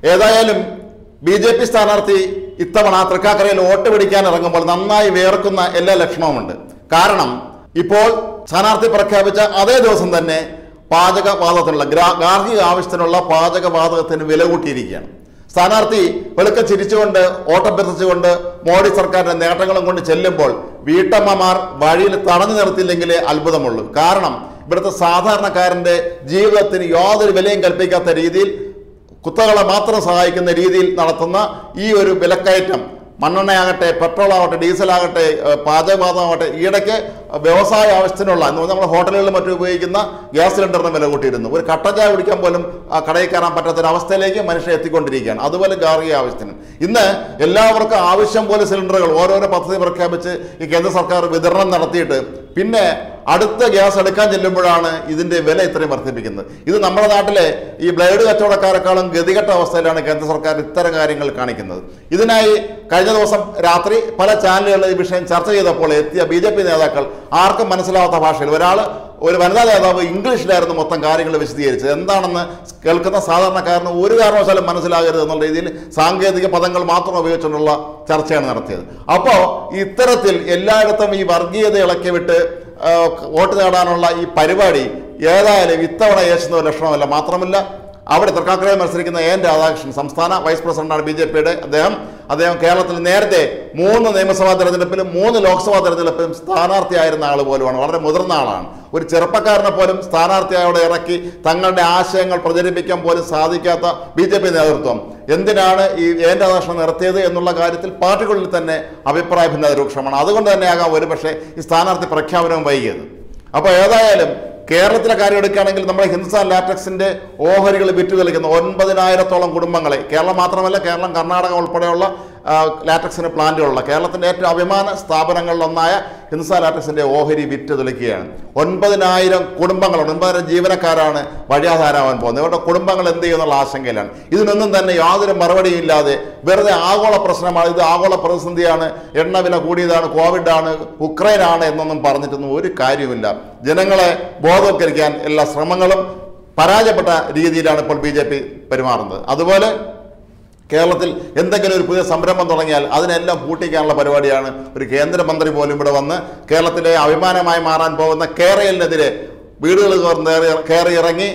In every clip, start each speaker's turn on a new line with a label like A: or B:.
A: ഏതായാലും B J P സ്ഥാനാർത്ഥി ഇത്തവണ തൃക്കാക്കരയിൽ വോട്ട് പിടിക്കാൻ ഇറങ്ങുമ്പോൾ നന്നായി വേർക്കുന്ന എല്ലാ ലക്ഷണവുമുണ്ട് കാരണം ഇപ്പോൾ സ്ഥാനാർത്ഥി പ്രഖ്യാപിച്ച അതേ ദിവസം തന്നെ പാചകവാതകത്തിനുള്ള ഗ്രാ- ഗാർഹിക ആവശ്യത്തിനുള്ള പാചകവാതകത്തിന് വില കൂട്ടിയിരിക്കുകയാണ് സ്ഥാനാർത്ഥി വെളുക്ക ചിരിച്ചുകൊണ്ട് ഓട്ടഭ്യർത്ഥിച്ചുകൊണ്ട് മോഡി സർക്കാരിന്റെ നേട്ടങ്ങളും കൊണ്ട് ചെല്ലുമ്പോൾ വീട്ടമ്മമാർ വഴിയിൽ തടഞ്ഞു നിർത്തിയില്ലെങ്കിലേ അത്ഭുതമുള്ളൂ കാരണം ഇവിടുത്തെ സാധാരണക്കാരന്റെ ജീവിതത്തിന് യാതൊരു വിലയും കൽപ്പിക്കാത്ത രീതിയിൽ കുത്തകളെ മാത്രം സഹായിക്കുന്ന രീതിയിൽ നടത്തുന്ന ഈ ഒരു വിലക്കയറ്റം മണ്ണെണ്ണയാകട്ടെ പെട്രോൾ ആവട്ടെ ഡീസലാകട്ടെ ഏഹ് പാചകവാതകമാവട്ടെ ഈയിടയ്ക്ക് വ്യവസായ ആവശ്യത്തിനുള്ള എന്ന് പറഞ്ഞാൽ നമ്മൾ ഹോട്ടലുകളിലും മറ്റും ഉപയോഗിക്കുന്ന ഗ്യാസ് സിലിണ്ടറിന് വില കൂട്ടിയിരുന്നു ഒരു കട്ടൻ ചായ കുടിക്കാൻ പോലും ആ കടയിൽ കയറാൻ പറ്റാത്തൊരവസ്ഥയിലേക്ക് മനുഷ്യർ എത്തിക്കൊണ്ടിരിക്കുകയാണ് അതുപോലെ ഗാർഹിക ആവശ്യത്തിന് ഇന്ന് എല്ലാവർക്കും ആവശ്യം പോലെ സിലിണ്ടറുകൾ ഓരോരോ പദ്ധതി പ്രഖ്യാപിച്ച് ഈ കേന്ദ്ര സർക്കാർ വിതരണം നടത്തിയിട്ട് പിന്നെ അടുത്ത ഗ്യാസ് എടുക്കാൻ ചെല്ലുമ്പോഴാണ് ഇതിന്റെ വില ഇത്രയും വർദ്ധിപ്പിക്കുന്നത് ഇത് നമ്മുടെ നാട്ടിലെ ഈ ബ്ലേഡ് കച്ചവടക്കാരെക്കാളും ഗതികെട്ട അവസ്ഥയിലാണ് കേന്ദ്ര സർക്കാർ ഇത്തരം കാര്യങ്ങൾ കാണിക്കുന്നത് ഇതിനായി കഴിഞ്ഞ ദിവസം രാത്രി പല ചാനലുകളിൽ ഈ വിഷയം ചർച്ച ചെയ്തപ്പോൾ എത്തിയ ബി ജെ പി നേതാക്കൾ ആർക്കും മനസ്സിലാവാത്ത ഭാഷയിൽ ഒരാൾ ഒരു വനിതാ നേതാവ് ഇംഗ്ലീഷിലായിരുന്നു മൊത്തം കാര്യങ്ങൾ വിശദീകരിച്ചത് എന്താണെന്ന് കേൾക്കുന്ന സാധാരണക്കാരന് ഒരു കാരണവശാലും മനസ്സിലാകരുത് എന്നുള്ള രീതിയിൽ സാങ്കേതിക പദങ്ങൾ മാത്രം ഉപയോഗിച്ചുകൊണ്ടുള്ള ചർച്ചയാണ് നടത്തിയത് അപ്പോൾ ഇത്തരത്തിൽ എല്ലായിടത്തും ഈ വർഗീയത ഇളക്കി വിട്ട് ആ, വോട്ട് നേടാനുള്ള ഈ പരിപാടി ഏതായാലും ഇത്തവണ യേശുന്ന ഒരു ലക്ഷണമല്ല മാത്രമല്ല അവിടെ തൃക്കാക്കരയിൽ മത്സരിക്കുന്ന എൻ രാധാകൃഷ്ണൻ സംസ്ഥാന വൈസ് പ്രസിഡന്റാണ് ബി ജെ പിയുടെ അദ്ദേഹം അദ്ദേഹം കേരളത്തിൽ നേരത്തെ മൂന്ന് നിയമസഭാ തെരഞ്ഞെടുപ്പിലും മൂന്ന് ലോക്സഭാ തെരഞ്ഞെടുപ്പിലും സ്ഥാനാർത്ഥിയായിരുന്ന ആൾ പോലുമാണ് വളരെ മുതിർന്ന ആളാണ് ഒരു ചെറുപ്പക്കാരനെ പോലും സ്ഥാനാർത്ഥിയായോടെ ഇറക്കി തങ്ങളുടെ ആശയങ്ങൾ പ്രചരിപ്പിക്കാൻ പോലും സാധിക്കാത്ത ബി ജെ പി നേതൃത്വം എന്തിനാണ് ഈ എൻ രാധാകൃഷ്ണൻ നിർത്തിയത് എന്നുള്ള കാര്യത്തിൽ പാർട്ടികളിൽ തന്നെ അഭിപ്രായ ഭിന്നത രൂക്ഷമാണ് അതുകൊണ്ട് തന്നെയാകാം ഒരുപക്ഷെ ഈ സ്ഥാനാർത്ഥി പ്രഖ്യാപനവും വൈകിയത് അപ്പോൾ ഏതായാലും കേരളത്തിലെ കാര്യം എടുക്കുകയാണെങ്കിൽ നമ്മുടെ ഹിന്ദുസ്ഥാൻ ലാറ്റക്സിന്റെ ഓഹരികൾ വിറ്റു കളിക്കുന്ന ഒൻപതിനായിരത്തോളം കുടുംബങ്ങളെ കേരളം മാത്രമല്ല കേരളം കർണാടക ഉൾപ്പെടെയുള്ള ആ, ലാറ്റക്സിന് പ്ലാന്റുകളുള്ള കേരളത്തിന്റെ ഏറ്റവും അഭിമാന സ്ഥാപനങ്ങളിലൊന്നായ ഹിന്ദുസ്ഥാൻ ലാറ്റക്സിന്റെ ഓഹരി വിറ്റ് തെളിക്കുകയാണ് ഒൻപതിനായിരം കുടുംബങ്ങളുണ്ട് ഒൻപതിനായിരം ജീവനക്കാരാണ് വഴിയാധാരാവാൻ പോകുന്നത് ഇവരുടെ കുടുംബങ്ങൾ എന്ത് ചെയ്യുന്നുള്ള ആശങ്കയിലാണ് ഇതിനൊന്നും തന്നെ യാതൊരു മറുപടിയും ഇല്ലാതെ വെറുതെ ആഗോള പ്രശ്നമാണ് ഇത് ആഗോള പ്രതിസന്ധിയാണ് എണ്ണ വില കൂടിയതാണ് കോവിഡാണ് ഉക്രൈനാണ് എന്നൊന്നും പറഞ്ഞിട്ടൊന്നും ഒരു കാര്യവുമില്ല ജനങ്ങളെ ബോധവൽക്കരിക്കാൻ എല്ലാ ശ്രമങ്ങളും പരാജയപ്പെട്ട രീതിയിലാണ് ഇപ്പോൾ ബി ജെ പി പെരുമാറുന്നത് അതുപോലെ കേരളത്തിൽ എന്തെങ്കിലും ഒരു പുതിയ സംരംഭം തുടങ്ങിയാൽ അതിനെല്ലാം പൂട്ടിക്കാനുള്ള പരിപാടിയാണ് ഒരു കേന്ദ്രമന്ത്രി പോലും ഇവിടെ വന്ന് കേരളത്തിലെ അഭിമാനമായി മാറാൻ പോകുന്ന കേരളിനെതിരെ വീടുകൾ കയറി കയറി ഇറങ്ങി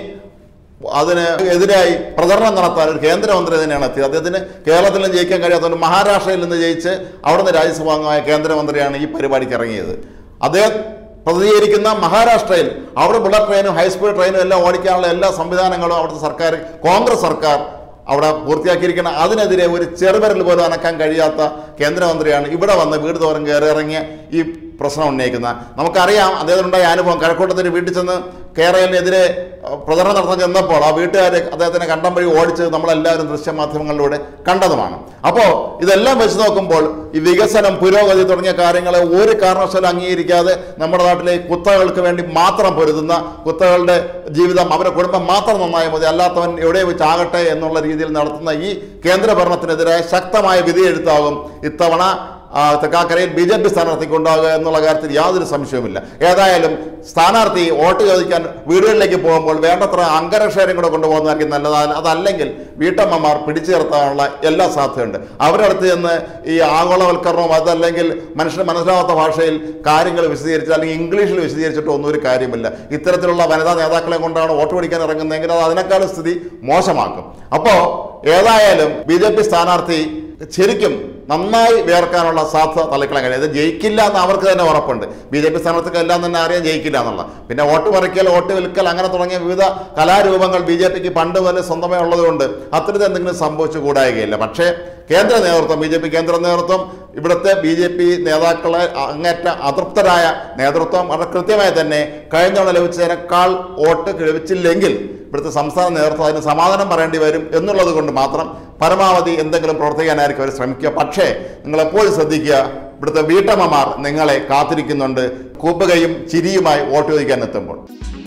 A: അതിന് എതിരായി പ്രചരണം നടത്താൻ ഒരു കേന്ദ്രമന്ത്രി തന്നെയാണ് എത്തിയത് അദ്ദേഹത്തിന് കേരളത്തിലും ജയിക്കാൻ കഴിയാത്തതുകൊണ്ട് മഹാരാഷ്ട്രയിൽ നിന്ന് ജയിച്ച് അവിടുന്ന് രാജ്യസഭാംഗമായ കേന്ദ്രമന്ത്രിയാണ് ഈ പരിപാടിക്ക് ഇറങ്ങിയത് അദ്ദേഹം പ്രതിനിധീകരിക്കുന്ന മഹാരാഷ്ട്രയിൽ അവിടെ ബുള്ളറ്റ് ട്രെയിനും ഹൈസ്പീഡ് ട്രെയിനും എല്ലാം ഓടിക്കാനുള്ള എല്ലാ സംവിധാനങ്ങളും അവിടുത്തെ സർക്കാർ കോൺഗ്രസ് സർക്കാർ അവിടെ പൂർത്തിയാക്കിയിരിക്കണം അതിനെതിരെ ഒരു ചെറുവിരൽ പോലും അനക്കാൻ കഴിയാത്ത കേന്ദ്രമന്ത്രിയാണ് ഇവിടെ വന്ന് വീട് തോറും കയറി ഇറങ്ങിയ ഈ പ്രശ്നം ഉന്നയിക്കുന്ന നമുക്കറിയാം അദ്ദേഹത്തിനുണ്ടായ അനുഭവം കഴക്കൂട്ടത്തിന് വീട്ടിൽ ചെന്ന് കേരളത്തിനെതിരെ അഹ്, പ്രചരണം നടത്താൻ ചെന്നപ്പോൾ ആ വീട്ടുകാർ അദ്ദേഹത്തിനെ കണ്ടം വഴി ഓടിച്ചത് നമ്മളെല്ലാവരും ദൃശ്യമാധ്യമങ്ങളിലൂടെ കണ്ടതുമാണ് അപ്പോൾ ഇതെല്ലാം വെച്ച് നോക്കുമ്പോൾ ഈ വികസനം പുരോഗതി തുടങ്ങിയ കാര്യങ്ങളെ ഒരു കാരണവശാലും അംഗീകരിക്കാതെ നമ്മുടെ നാട്ടിലെ കുത്തകൾക്ക് വേണ്ടി മാത്രം പൊരുതുന്ന കുത്തകളുടെ ജീവിതം അവരുടെ കുടുംബം മാത്രം നന്നായി മതി അല്ലാത്തവൻ എവിടെ വെച്ച് ആകട്ടെ എന്നുള്ള രീതിയിൽ നടത്തുന്ന ഈ കേന്ദ്ര ഭരണത്തിനെതിരായ ശക്തമായ വിധി എഴുത്താകും ഇത്തവണ ആ, തൃക്കാക്കരയിൽ ബി ജെ പി സ്ഥാനാർത്ഥിക്ക് ഉണ്ടാകുക എന്നുള്ള കാര്യത്തിൽ യാതൊരു സംശയവുമില്ല ഏതായാലും സ്ഥാനാർത്ഥി വോട്ട് ചോദിക്കാൻ വീടുകളിലേക്ക് പോകുമ്പോൾ വേണ്ടത്ര അംഗരക്ഷരം കൂടെ കൊണ്ടുപോകുന്നതായിരിക്കും നല്ലത് അത് അതല്ലെങ്കിൽ വീട്ടമ്മമാർ പിടിച്ചു നിർത്താനുള്ള എല്ലാ സാധ്യതയുണ്ട് അവരുടെ അടുത്ത് ചെന്ന് ഈ ആഗോളവൽക്കരണവും അതല്ലെങ്കിൽ മനുഷ്യന് മനസ്സിലാവാത്ത ഭാഷയിൽ കാര്യങ്ങൾ വിശദീകരിച്ച് അല്ലെങ്കിൽ ഇംഗ്ലീഷിൽ വിശദീകരിച്ചിട്ടോ ഒന്നും ഒരു കാര്യമില്ല ഇത്തരത്തിലുള്ള വനിതാ നേതാക്കളെ കൊണ്ടാണ് വോട്ട് പിടിക്കാൻ ഇറങ്ങുന്നതെങ്കിൽ അത് അതിനേക്കാളും സ്ഥിതി മോശമാക്കും അപ്പോൾ ഏതായാലും ബി ജെ പി സ്ഥാനാർത്ഥി ശരിക്കും നന്നായി വേർക്കാനുള്ള സാധ്യത തള്ളിക്കളയാൻ കഴിയും ഇത് ജയിക്കില്ല എന്ന് അവർക്ക് തന്നെ ഉറപ്പുണ്ട് ബി ജെ പി സ്ഥാനാർത്ഥിക്ക് എല്ലാം തന്നെ അറിയാൻ ജയിക്കില്ല എന്നുള്ള പിന്നെ വോട്ട് പറിക്കൽ വോട്ട് വിൽക്കൽ അങ്ങനെ തുടങ്ങിയ വിവിധ കലാരൂപങ്ങൾ ബി ജെ പിക്ക് പണ്ട് മുതലേ സ്വന്തമായി ഉള്ളതുകൊണ്ട് അത്തരത്തിൽ എന്തെങ്കിലും സംഭവിച്ചു കൂടായികയില്ല പക്ഷേ കേന്ദ്ര നേതൃത്വം ബി ജെ പി കേന്ദ്ര നേതൃത്വം ഇവിടുത്തെ ബി ജെ പി നേതാക്കളെ അങ്ങേറ്റ അതൃപ്തരായ നേതൃത്വം വളരെ കൃത്യമായി തന്നെ കഴിഞ്ഞ തവണ ലഭിച്ചതിനേക്കാൾ വോട്ട് ലഭിച്ചില്ലെങ്കിൽ ഇവിടുത്തെ സംസ്ഥാന നേതൃത്വം അതിന് സമാധാനം പറയേണ്ടി വരും എന്നുള്ളത് കൊണ്ട് മാത്രം പരമാവധി എന്തെങ്കിലും പ്രവർത്തിക്കാനായിരിക്കും അവർ ശ്രമിക്കുക പക്ഷേ നിങ്ങൾ എപ്പോഴും ശ്രദ്ധിക്കുക ഇവിടുത്തെ വീട്ടമ്മമാർ നിങ്ങളെ കാത്തിരിക്കുന്നുണ്ട് കൂപ്പുകയും ചിരിയുമായി വോട്ട് ചോദിക്കാൻ എത്തുമ്പോൾ